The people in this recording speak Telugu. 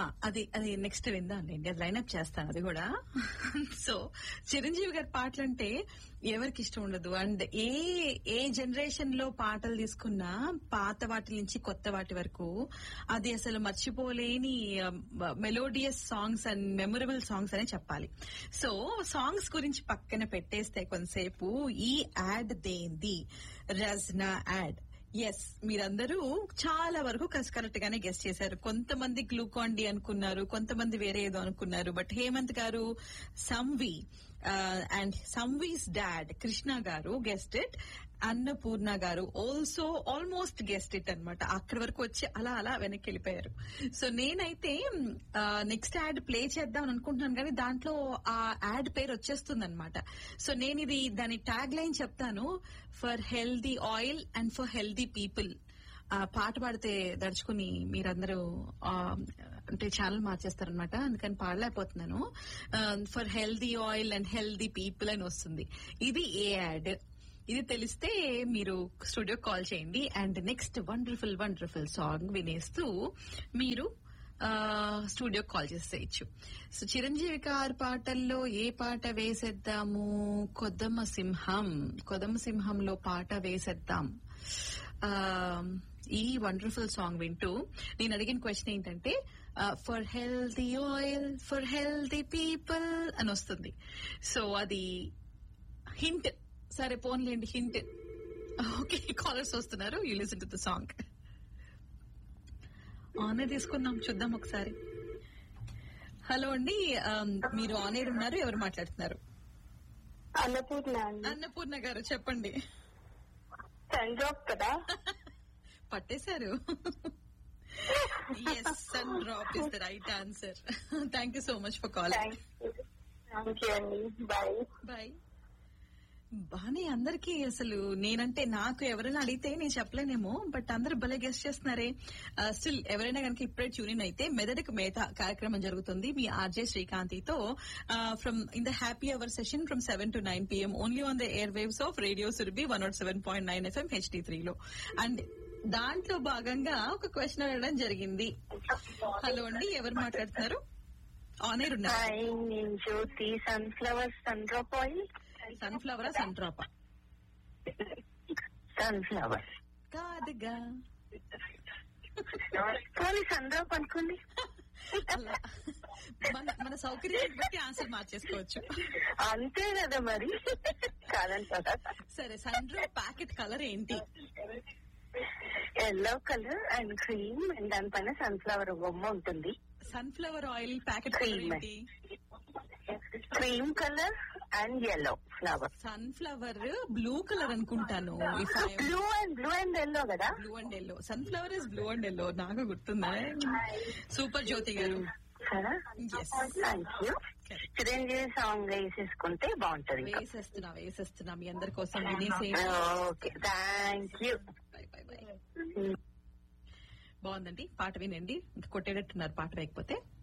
అది అది నెక్స్ట్ విందాంలేండి అది లైనప్ చేస్తాను అది కూడా సో చిరంజీవి గారి పాటలు అంటే ఎవరికి ఇష్టం ఉండదు అండ్ ఏ ఏ జనరేషన్ లో పాటలు తీసుకున్నా పాత వాటి నుంచి కొత్త వాటి వరకు అది అసలు మర్చిపోలేని melodious songs and memorable songs అనే చెప్పాలి సో సాంగ్స్ గురించి పక్కన పెట్టేస్తే కొంతసేపు ఈ యాడ్ దేంది రజ్నా యాడ్ ఎస్ మీరందరూ చాలా వరకు కరెక్ట్ గానే గెస్ట్ చేశారు కొంతమంది గ్లూకాన్ డి అనుకున్నారు కొంతమంది వేరే ఏదో అనుకున్నారు బట్ హేమంత్ గారు సంవి అండ్ సంవీస్ డాడ్ కృష్ణ గారు గెస్ట్ ఇట్ అన్నపూర్ణ గారు ఆల్సో ఆల్మోస్ట్ గెస్ట్ ఇట్ అనమాట అక్కడి వరకు వచ్చి అలా అలా వెనక్కి వెళ్ళిపోయారు సో నేనైతే నెక్స్ట్ యాడ్ ప్లే చేద్దాం అనుకుంటున్నాను కానీ దాంట్లో ఆ యాడ్ పేరు వచ్చేస్తుంది అనమాట సో నేను ఇది దాని ట్యాగ్ లైన్ చెప్తాను for healthy oil and for healthy people ఆ పాట పాడితే దడుచుకుని మీరందరూ ఆ, అంటే ఛానల్ మార్చేస్తారనమాట అందుకని పాడలేకపోతున్నాను for healthy oil and healthy people అని వస్తుంది ఇది ఏ యాడ్ ఇది తెలిస్తే మీరు స్టూడియో కాల్ చేయండి and next wonderful wonderful song వినేస్తూ మీరు స్టూడియో కాల్ చేసేయచ్చు సో చిరంజీవి గారి పాటల్లో ఏ పాట వేసేద్దాము కొద్దమ్మ సింహం కొద్దమ్మ సింహంలో పాట వేసేద్దాం ఆ, ఈ వండర్ఫుల్ సాంగ్ వింటూ నేను అడిగిన క్వశ్చన్ ఏంటంటే for healthy oil for healthy people అని వస్తుంది సో అది హింట్ సరే పోన్లేండి హింట్ ఓకే కాలర్స్ వస్తున్నారు you listen to the song ఆనే తీసుకుందాం చూద్దాం ఒకసారి హలో అండి ఆమ్, మీరు ఆన్ ఎయిర్ ఉన్నారు ఎవరు మాట్లాడుతున్నారు అన్నపూర్ణ అండి అన్నపూర్ణ గారు చెప్పండి సన్ డ్రాప్ కదా పట్టేశారు yes sun drop is the right answer thank you so much for call thank you thank you అండి బాయ్ బాయ్ బానే అందరికి అసలు నేనంటే నాకు ఎవరైనా అడిగితే నేను చెప్పలేనేమో బట్ అందరు భలే గెస్ట్ చేస్తున్నారే స్టిల్ ఎవరైనా కనుక ఇప్పుడే ట్యూన్ అయితే మెదడుకు మేత కార్యక్రమం జరుగుతుంది మీ ఆర్జే శ్రీకాంతితో from in the happy hour session from seven to nine PM only on the air waves of radio Surabhi one not seven point nine FM HD త్రీలో అండ్ దాంట్లో భాగంగా ఒక క్వశ్చన్ అడగడం జరిగింది హలో అండి ఎవరు మాట్లాడుతున్నారు ఆన్ ఎయిర్ ఉన్నారు హాయ్ నేను Jyothi sunflower sun drop oil సన్ఫ్లవరా సన్ డ్రాపా సన్ఫ్లవర్ కాదుగా కానీ సన్ డ్రాప్ అనుకోండి అలా మన మన సౌకర్యాన్ని బట్టి ఆన్సర్ మార్చేసుకోవచ్చు అంతే కదా మరి కాదంటారా సరే సన్ డ్రాప్ ప్యాకెట్ కలర్ ఏంటి yellow colour and cream and దానిపైన సన్ఫ్లవర్ బొమ్మ ఉంటుంది sunflower oil packet colour Cream. ఏంటి cream colour and yellow flower sunflower blue colour అనుకుంటాను if I blue and blue and yellow కదా blue and yellow sunflower is blue and yellow నాకు గుర్తుందా సూపర్ జ్యోతి గారు కదా Yes. Thank you Chiranjeevi song వేసేసుకుంటే బాగుంటది ఇంకా వేసేస్తున్నా వేసేస్తున్నా మీ అందరి కోసం వినేసే okay thank you bye bye bye బాగుందండి పాట వినండి ఇంకా కొట్టేటట్టున్నారు పాట వేయకపోతే